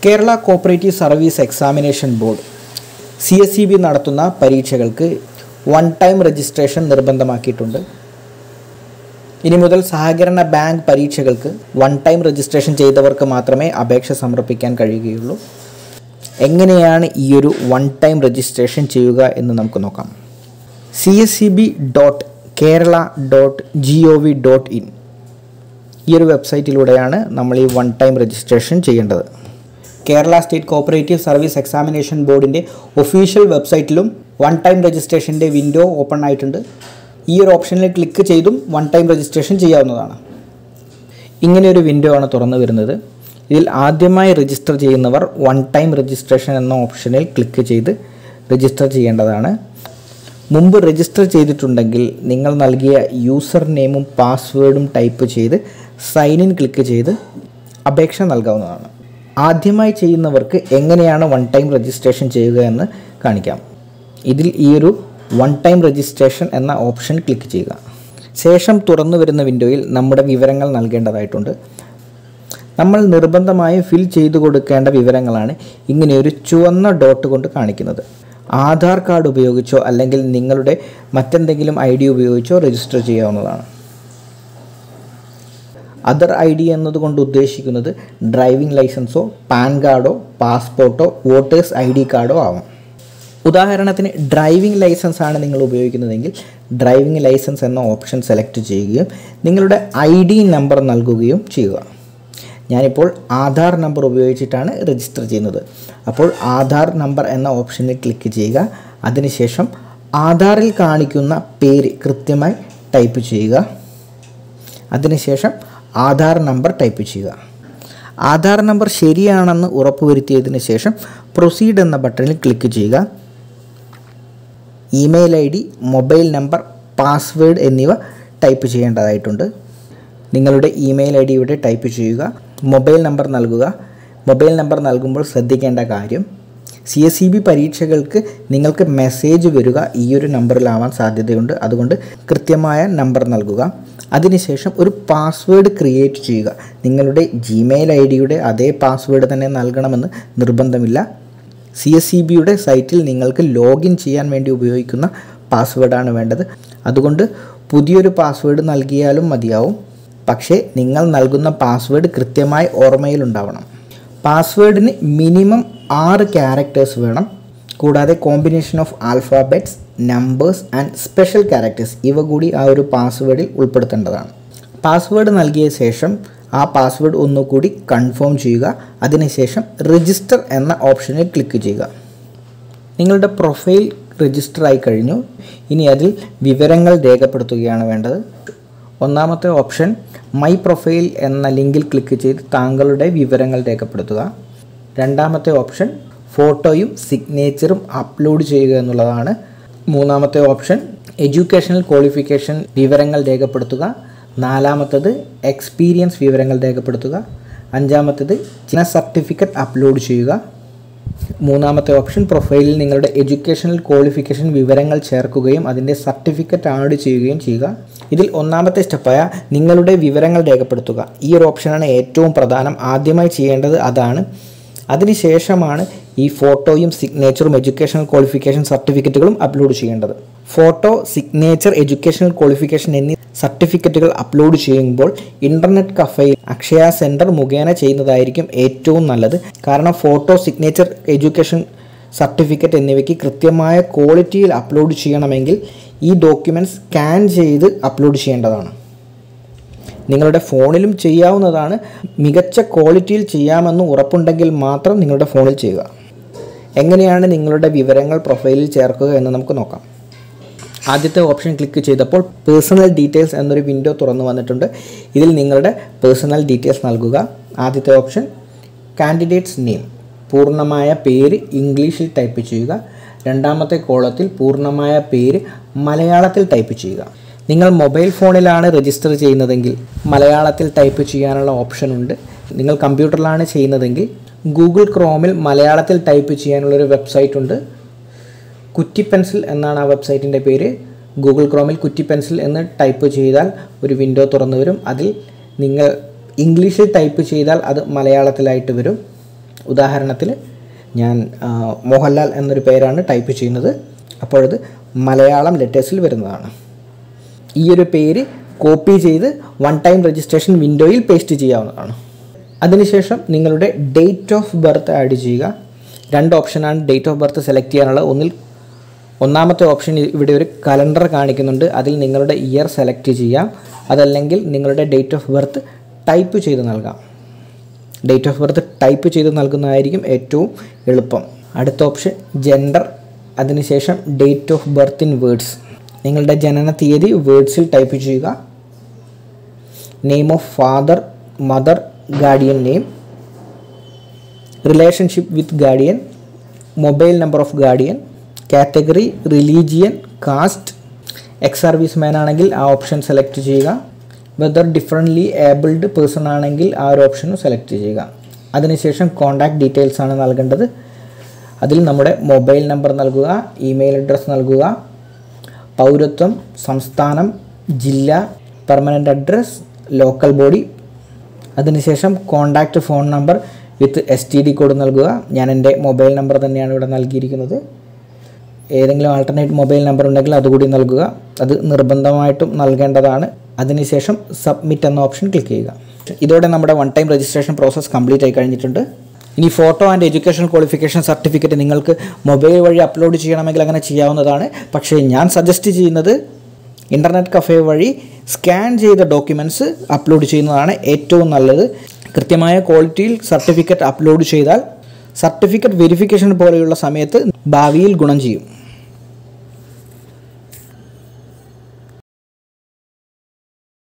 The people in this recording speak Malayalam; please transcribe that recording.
Kerala cooperative service examination board C S C B നടത്തുന്ന പരീക്ഷകൾക്ക് വൺ ടൈം രജിസ്ട്രേഷൻ നിർബന്ധമാക്കിയിട്ടുണ്ട് ഇനി മുതൽ സഹകരണ ബാങ്ക് പരീക്ഷകൾക്ക് വൺ ടൈം രജിസ്ട്രേഷൻ ചെയ്തവർക്ക് മാത്രമേ അപേക്ഷ സമർപ്പിക്കാൻ കഴിയുകയുള്ളൂ എങ്ങനെയാണ് ഈ ഒരു വൺ ടൈം രജിസ്ട്രേഷൻ ചെയ്യുക എന്ന് നമുക്ക് നോക്കാം C S C B dot Kerala dot G O V dot in ഈ ഒരു വെബ്സൈറ്റിലൂടെയാണ് നമ്മൾ ഈ വൺ ടൈം രജിസ്ട്രേഷൻ ചെയ്യേണ്ടത് Kerala state cooperative service examination ബോർഡിൻ്റെ ഒഫീഷ്യൽ വെബ്സൈറ്റിലും വൺ ടൈം രജിസ്ട്രേഷൻ്റെ വിൻഡോ ഓപ്പൺ ആയിട്ടുണ്ട് ഈ ഒരു ഓപ്ഷനിൽ ക്ലിക്ക് ചെയ്തും വൺ ടൈം രജിസ്ട്രേഷൻ ചെയ്യാവുന്നതാണ് ഇങ്ങനെ ഒരു വിൻഡോ ആണ് തുറന്നു വരുന്നത് ഇതിൽ ആദ്യമായി രജിസ്റ്റർ ചെയ്യുന്നവർ വൺ ടൈം രജിസ്ട്രേഷൻ എന്ന ഓപ്ഷനിൽ ക്ലിക്ക് ചെയ്ത് രജിസ്റ്റർ ചെയ്യേണ്ടതാണ് മുമ്പ് രജിസ്റ്റർ ചെയ്തിട്ടുണ്ടെങ്കിൽ നിങ്ങൾ നൽകിയ യൂസർ നെയിമും പാസ്വേഡും ടൈപ്പ് ചെയ്ത് സൈൻ ഇൻ ക്ലിക്ക് ചെയ്ത് അപേക്ഷ നൽകാവുന്നതാണ് ആദ്യമായി ചെയ്യുന്നവർക്ക് എങ്ങനെയാണ് വൺ ടൈം രജിസ്ട്രേഷൻ ചെയ്യുക എന്ന് കാണിക്കാം ഇതിൽ ഈ ഒരു വൺ ടൈം രജിസ്ട്രേഷൻ എന്ന ഓപ്ഷൻ ക്ലിക്ക് ചെയ്യുക ശേഷം തുറന്നു വരുന്ന വിൻഡോയിൽ നമ്മുടെ വിവരങ്ങൾ നൽകേണ്ടതായിട്ടുണ്ട് നമ്മൾ നിർബന്ധമായും ഫിൽ ചെയ്തു കൊടുക്കേണ്ട വിവരങ്ങളാണ് ഇങ്ങനെ ഒരു ചുവന്ന ഡോട്ട് കൊണ്ട് കാണിക്കുന്നത് ആധാർ കാർഡ് ഉപയോഗിച്ചോ അല്ലെങ്കിൽ നിങ്ങളുടെ മറ്റെന്തെങ്കിലും ഐ ഡി ഉപയോഗിച്ചോ രജിസ്റ്റർ ചെയ്യാവുന്നതാണ് അതർ ഐ ഡി എന്നതുകൊണ്ട് ഉദ്ദേശിക്കുന്നത് ഡ്രൈവിംഗ് ലൈസൻസോ പാൻ കാർഡോ പാസ്പോർട്ടോ വോട്ടേഴ്സ് ഐ ഡി കാർഡോ ആവാം ഉദാഹരണത്തിന് ഡ്രൈവിംഗ് ലൈസൻസ് ആണ് നിങ്ങൾ ഉപയോഗിക്കുന്നതെങ്കിൽ ഡ്രൈവിംഗ് ലൈസൻസ് എന്ന ഓപ്ഷൻ സെലക്ട് ചെയ്യുകയും നിങ്ങളുടെ ഐ ഡി നമ്പർ നൽകുകയും ചെയ്യുക ഞാനിപ്പോൾ ആധാർ നമ്പർ ഉപയോഗിച്ചിട്ടാണ് രജിസ്റ്റർ ചെയ്യുന്നത് അപ്പോൾ ആധാർ നമ്പർ എന്ന ഓപ്ഷനിൽ ക്ലിക്ക് ചെയ്യുക അതിനുശേഷം ആധാറിൽ കാണിക്കുന്ന പേര് കൃത്യമായി ടൈപ്പ് ചെയ്യുക അതിനുശേഷം ആധാർ നമ്പർ ടൈപ്പ് ചെയ്യുക ആധാർ നമ്പർ ശരിയാണെന്ന് ഉറപ്പുവരുത്തിയതിന് ശേഷം പ്രൊസീഡ് എന്ന ബട്ടണിൽ ക്ലിക്ക് ചെയ്യുക email I D mobile number password എന്നിവ ടൈപ്പ് ചെയ്യേണ്ടതായിട്ടുണ്ട് നിങ്ങളുടെ ഇമെയിൽ ഐ ഡി ഇവിടെ ടൈപ്പ് ചെയ്യുക മൊബൈൽ നമ്പർ നൽകുക മൊബൈൽ നമ്പർ നൽകുമ്പോൾ ശ്രദ്ധിക്കേണ്ട കാര്യം സി എസ് സി ബി പരീക്ഷകൾക്ക് നിങ്ങൾക്ക് മെസ്സേജ് വരിക ഈ ഒരു നമ്പറിലാവാൻ സാധ്യതയുണ്ട് അതുകൊണ്ട് കൃത്യമായ നമ്പർ നൽകുക അതിനുശേഷം ഒരു പാസ്വേഡ് ക്രിയേറ്റ് ചെയ്യുക നിങ്ങളുടെ ജിമെയിൽ ഐ ഡിയുടെ അതേ പാസ്വേഡ് തന്നെ നൽകണമെന്ന് നിർബന്ധമില്ല സി എസ് സി ബിയുടെ സൈറ്റിൽ നിങ്ങൾക്ക് ലോഗിൻ ചെയ്യാൻ വേണ്ടി ഉപയോഗിക്കുന്ന പാസ്വേഡാണ് വേണ്ടത് അതുകൊണ്ട് പുതിയൊരു പാസ്വേഡ് നൽകിയാലും മതിയാവും പക്ഷേ നിങ്ങൾ നൽകുന്ന പാസ്വേഡ് കൃത്യമായി ഓർമ്മയിലുണ്ടാവണം പാസ്വേഡിന് മിനിമം ആറ് ക്യാരക്ടേഴ്സ് വേണം കൂടാതെ combination of alphabets numbers and special characters ഇവ കൂടി ആ ഒരു പാസ്വേഡിൽ ഉൾപ്പെടുത്തേണ്ടതാണ് പാസ്വേഡ് നൽകിയ ശേഷം ആ പാസ്വേഡ് ഒന്നുകൂടി കൺഫേം ചെയ്യുക അതിനുശേഷം രജിസ്റ്റർ എന്ന ഓപ്ഷനിൽ ക്ലിക്ക് ചെയ്യുക നിങ്ങളുടെ പ്രൊഫൈൽ രജിസ്റ്റർ ആയി കഴിഞ്ഞു ഇനി അതിൽ വിവരങ്ങൾ രേഖപ്പെടുത്തുകയാണ് വേണ്ടത് ഒന്നാമത്തെ ഓപ്ഷൻ മൈ പ്രൊഫൈൽ എന്ന ലിങ്കിൽ ക്ലിക്ക് ചെയ്ത് താങ്കളുടെ വിവരങ്ങൾ രേഖപ്പെടുത്തുക രണ്ടാമത്തെ ഓപ്ഷൻ ഫോട്ടോയും സിഗ്നേച്ചറും അപ്ലോഡ് ചെയ്യുക എന്നുള്ളതാണ് മൂന്നാമത്തെ ഓപ്ഷൻ എഡ്യൂക്കേഷണൽ ക്വാളിഫിക്കേഷൻ വിവരങ്ങൾ രേഖപ്പെടുത്തുക നാലാമത്തത് എക്സ്പീരിയൻസ് വിവരങ്ങൾ രേഖപ്പെടുത്തുക അഞ്ചാമത്തത് ചില സർട്ടിഫിക്കറ്റ് അപ്ലോഡ് ചെയ്യുക മൂന്നാമത്തെ ഓപ്ഷൻ പ്രൊഫൈലിൽ നിങ്ങളുടെ എഡ്യൂക്കേഷണൽ ക്വാളിഫിക്കേഷൻ വിവരങ്ങൾ ചേർക്കുകയും അതിൻ്റെ സർട്ടിഫിക്കറ്റ് ആഡ് ചെയ്യുകയും ചെയ്യുക ഇതിൽ ഒന്നാമത്തെ സ്റ്റെപ്പായ നിങ്ങളുടെ വിവരങ്ങൾ രേഖപ്പെടുത്തുക ഈ ഒരു ഓപ്ഷനാണ് ഏറ്റവും പ്രധാനം ആദ്യമായി ചെയ്യേണ്ടത് അതാണ് അതിനുശേഷമാണ് ഈ ഫോട്ടോയും സിഗ്നേച്ചറും എഡ്യൂക്കേഷണൽ ക്വാളിഫിക്കേഷൻ സർട്ടിഫിക്കറ്റുകളും അപ്ലോഡ് ചെയ്യേണ്ടത് ഫോട്ടോ സിഗ്നേച്ചർ എഡ്യൂക്കേഷണൽ ക്വാളിഫിക്കേഷൻ എന്നീ സർട്ടിഫിക്കറ്റുകൾ അപ്ലോഡ് ചെയ്യുമ്പോൾ ഇൻ്റർനെറ്റ് കഫയിൽ അക്ഷയ സെൻറ്റർ മുഖേന ചെയ്യുന്നതായിരിക്കും ഏറ്റവും നല്ലത് കാരണം ഫോട്ടോ സിഗ്നേച്ചർ എഡ്യൂക്കേഷൻ സർട്ടിഫിക്കറ്റ് എന്നിവയ്ക്ക് കൃത്യമായ ക്വാളിറ്റിയിൽ അപ്ലോഡ് ചെയ്യണമെങ്കിൽ ഈ ഡോക്യുമെൻറ്റ്സ് സ്കാൻ ചെയ്ത് അപ്ലോഡ് ചെയ്യേണ്ടതാണ് നിങ്ങളുടെ ഫോണിലും ചെയ്യാവുന്നതാണ് മികച്ച ക്വാളിറ്റിയിൽ ചെയ്യാമെന്ന് ഉറപ്പുണ്ടെങ്കിൽ മാത്രം നിങ്ങളുടെ ഫോണിൽ ചെയ്യുക എങ്ങനെയാണ് നിങ്ങളുടെ വിവരങ്ങൾ പ്രൊഫൈലിൽ ചേർക്കുക എന്ന് നമുക്ക് നോക്കാം ആദ്യത്തെ ഓപ്ഷൻ ക്ലിക്ക് ചെയ്തപ്പോൾ പേഴ്സണൽ ഡീറ്റെയിൽസ് എന്നൊരു വിൻഡോ തുറന്നു വന്നിട്ടുണ്ട് ഇതിൽ നിങ്ങളുടെ പേഴ്സണൽ ഡീറ്റെയിൽസ് നൽകുക ആദ്യത്തെ ഓപ്ഷൻ കാൻഡിഡേറ്റ്സ് നെയിം പൂർണ്ണമായ പേര് ഇംഗ്ലീഷിൽ ടൈപ്പ് ചെയ്യുക രണ്ടാമത്തെ കോളത്തിൽ പൂർണ്ണമായ പേര് മലയാളത്തിൽ ടൈപ്പ് ചെയ്യുക നിങ്ങൾ മൊബൈൽ ഫോണിലാണ് രജിസ്റ്റർ ചെയ്യുന്നതെങ്കിൽ മലയാളത്തിൽ ടൈപ്പ് ചെയ്യാനുള്ള ഓപ്ഷൻ ഉണ്ട് നിങ്ങൾ കമ്പ്യൂട്ടറിലാണ് ചെയ്യുന്നതെങ്കിൽ ഗൂഗിൾ ക്രോമിൽ മലയാളത്തിൽ ടൈപ്പ് ചെയ്യാനുള്ളൊരു വെബ്സൈറ്റ് ഉണ്ട് കുറ്റി പെൻസിൽ എന്നാണ് ആ വെബ്സൈറ്റിൻ്റെ പേര് ഗൂഗിൾ ക്രോമിൽ കുറ്റി പെൻസിൽ എന്ന് ടൈപ്പ് ചെയ്താൽ ഒരു വിൻഡോ തുറന്നു വരും അതിൽ നിങ്ങൾ ഇംഗ്ലീഷിൽ ടൈപ്പ് ചെയ്താൽ അത് മലയാളത്തിലായിട്ട് വരും ഉദാഹരണത്തിൽ ഞാൻ ആ, മോഹൻലാൽ എന്നൊരു പേരാണ് ടൈപ്പ് ചെയ്യുന്നത് അപ്പോഴത് മലയാളം ലെറ്റേഴ്സിൽ വരുന്നതാണ് ഈ ഒരു പേര് കോപ്പി ചെയ്ത് വൺ ടൈം രജിസ്ട്രേഷൻ വിൻഡോയിൽ പേസ്റ്റ് ചെയ്യാവുന്നതാണ് അതിനുശേഷം നിങ്ങളുടെ ഡേറ്റ് ഓഫ് ബർത്ത് ആഡ് ചെയ്യുക രണ്ട് ഓപ്ഷനാണ് ഡേറ്റ് ഓഫ് ബർത്ത് സെലക്ട് ചെയ്യാനുള്ളത് ഒന്നിൽ ഒന്നാമത്തെ ഓപ്ഷൻ ഇവിടെ ഒരു കലണ്ടർ കാണിക്കുന്നുണ്ട് അതിൽ നിങ്ങളുടെ ഇയർ സെലക്ട് ചെയ്യാം അതല്ലെങ്കിൽ നിങ്ങളുടെ ഡേറ്റ് ഓഫ് ബർത്ത് ടൈപ്പ് ചെയ്ത് നൽകാം ഡേറ്റ് ഓഫ് ബർത്ത് ടൈപ്പ് ചെയ്ത് നൽകുന്നതായിരിക്കും ഏറ്റവും എളുപ്പം അടുത്ത ഓപ്ഷൻ ജെൻഡർ അതിനുശേഷം date of birth in words നിങ്ങളുടെ ജനന തീയതി വേർഡ്സിൽ ടൈപ്പ് ചെയ്യുക name of father mother guardian name relationship with guardian mobile number of guardian category religion caste ex service man ആണെങ്കിൽ ആ ഓപ്ഷൻ സെലക്ട് ചെയ്യുക വെദർ ഡിഫറെൻ്റ്ലി ഏബിൾഡ് പേഴ്സൺ ആണെങ്കിൽ ആ ഒരു ഓപ്ഷനും സെലക്ട് ചെയ്യുക അതിനുശേഷം കോൺടാക്ട് ഡീറ്റെയിൽസ് ആണ് നൽകേണ്ടത് അതിൽ നമ്മുടെ മൊബൈൽ നമ്പർ നൽകുക ഇമെയിൽ അഡ്രസ്സ് നൽകുക പൗരത്വം സംസ്ഥാനം ജില്ല പെർമനൻ്റ് അഡ്രസ് ലോക്കൽ ബോഡി അതിനുശേഷം contact phone number with S T D code നൽകുക ഞാൻ എൻ്റെ മൊബൈൽ നമ്പർ തന്നെയാണ് ഇവിടെ നൽകിയിരിക്കുന്നത് ഏതെങ്കിലും ആൾട്ടർനേറ്റ് മൊബൈൽ നമ്പർ ഉണ്ടെങ്കിൽ അതുകൂടി നൽകുക അത് നിർബന്ധമായിട്ടും നൽകേണ്ടതാണ് അതിനുശേഷം സബ്മിറ്റ് എന്ന ഓപ്ഷൻ ക്ലിക്ക് ചെയ്യുക ഇതോടെ നമ്മുടെ one time registration process complete ആയി കഴിഞ്ഞിട്ടുണ്ട് ഇനി photo and education qualification certificate നിങ്ങൾക്ക് മൊബൈൽ വഴി അപ്ലോഡ് ചെയ്യണമെങ്കിൽ അങ്ങനെ ചെയ്യാവുന്നതാണ് പക്ഷേ ഞാൻ സജസ്റ്റ് ചെയ്യുന്നത് ഇൻ്റർനെറ്റ് കഫേ വഴി സ്കാൻ ചെയ്ത ഡോക്യുമെൻറ്റ്സ് അപ്ലോഡ് ചെയ്യുന്നതാണ് ഏറ്റവും നല്ലത് കൃത്യമായ ക്വാളിറ്റിയിൽ സർട്ടിഫിക്കറ്റ് അപ്ലോഡ് ചെയ്താൽ സർട്ടിഫിക്കറ്റ് വെരിഫിക്കേഷൻ പോലെയുള്ള സമയത്ത് ഭാവിയിൽ ഗുണം ചെയ്യും